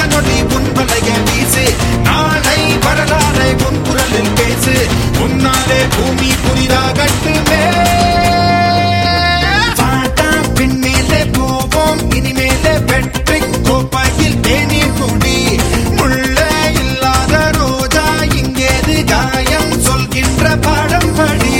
இந்த நொடி உன் வலைய வீசு நாளை வரலாறை உன் குரலில் பேசு முன்னாலே பூமி புதிதாகட்டுமே பாட்டா பின்மேலே போவோம் இனிமேலே வெற்றி கோப்பாயில் தேநீர் குடி முள்ளே இல்லாத ரோஜா இங்கேது காயம் சொல்கின்ற பாடம் படி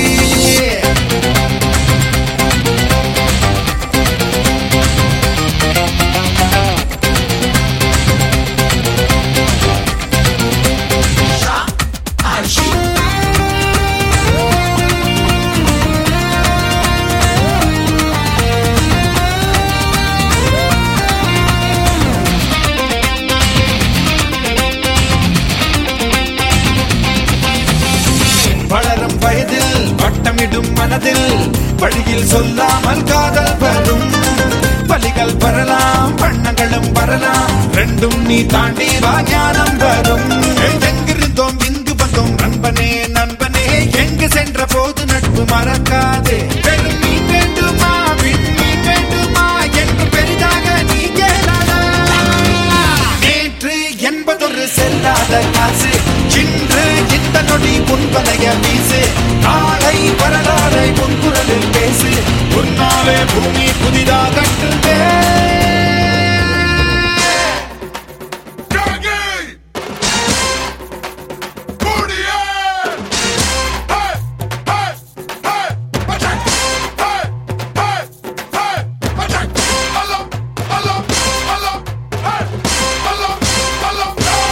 வளரும் வயதில் வட்டமிடும் மனதில் வழியில் சொல்லாமல் காதல் வரும் வலிகள் வரலாம் வண்ணங்களும் வரலாம் ரெண்டும் நீ தாண்டி வா ஞானம் வரும் எங்கிருந்தோம் இங்கு வந்தோம் நண்பனே நண்பனே எங்கு சென்ற போது நட்பு மறக்காதே பெரும் மீன் வேண்டுமா விண்மீன் வேண்டுமா என்று பெரிதாக நீ கேளாதா நேற்று என்பதொரு செல்லாத காசு இன்று இந்த நொடி உன் வலைய வீசு நாளை வரலாறை உன் குரலில் பேசு உன்னாலே பூமி புதிதாகட்டுமே Gaggy! Booty-ya! Hey! Hey! Hey! Attack! Hey! Hey! Hey! Attack! Hello! Hello! Hello! Hey! Hello! Hello!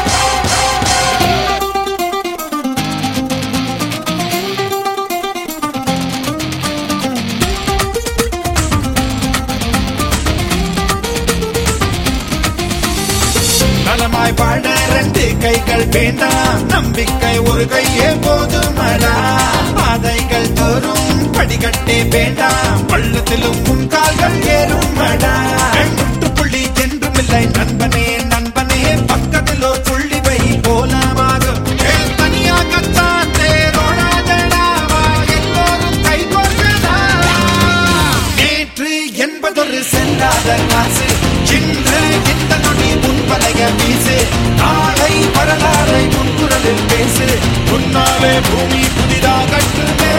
நலமாய் வாழ ரெண்டு கைகள் வேண்டாம் நம்பிக்கை ஒரு கையே போதுமடா பாதைகள் தோறும் படிக்கட்டே வேண்டாம் பள்ளத்திலும் உன் கால்கள் ஏறுமடா முற்றுப்புள்ளி என்றுமில்லை நண்பனே நண்பனே பக்கத்தில் ஒரு புள்ளி வை போலமாகும் ஏன் தனியாகத்தான் தேரோடாதடா வா எல்லோரும் கை கோர்க்கடா நேற்று என்பதொரு செல்லாத காசு இன்று இந்த நொடி உன் வலைய வீசு நாளை வரலாறை உன் குரலில் பேசு உன்னாலே பூமி புதிதாகட்டுமே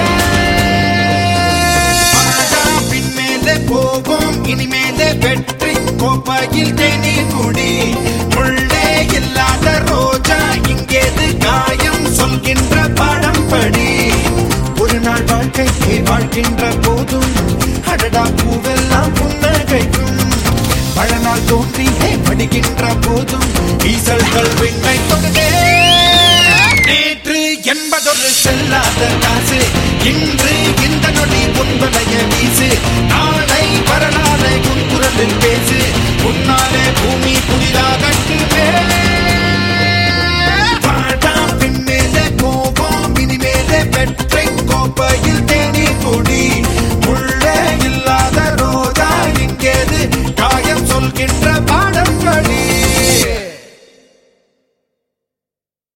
பாடா பின்மேலே போவோம் இனிமேலே வெற்றி கோப்பையில் தேநீர் குடி முள்ளே இல்லாத ரோஜா இங்கேது காயம் சொல்கின்ற பாடம் படி ஒரு நாள் வாழ்க்கைக்கு வாழ்கின்ற போதும் அடடா பூவெல்லாம் புன்னகைக்கும் பழநாள் தோன்றி படிக்கின்ற போதும் ஈசல்கள் விண்ணை தொடுதே நேற்று என்பதொரு செல்லாத காசு இன்று இந்த நொடி உன்பதைய வீசு நாளை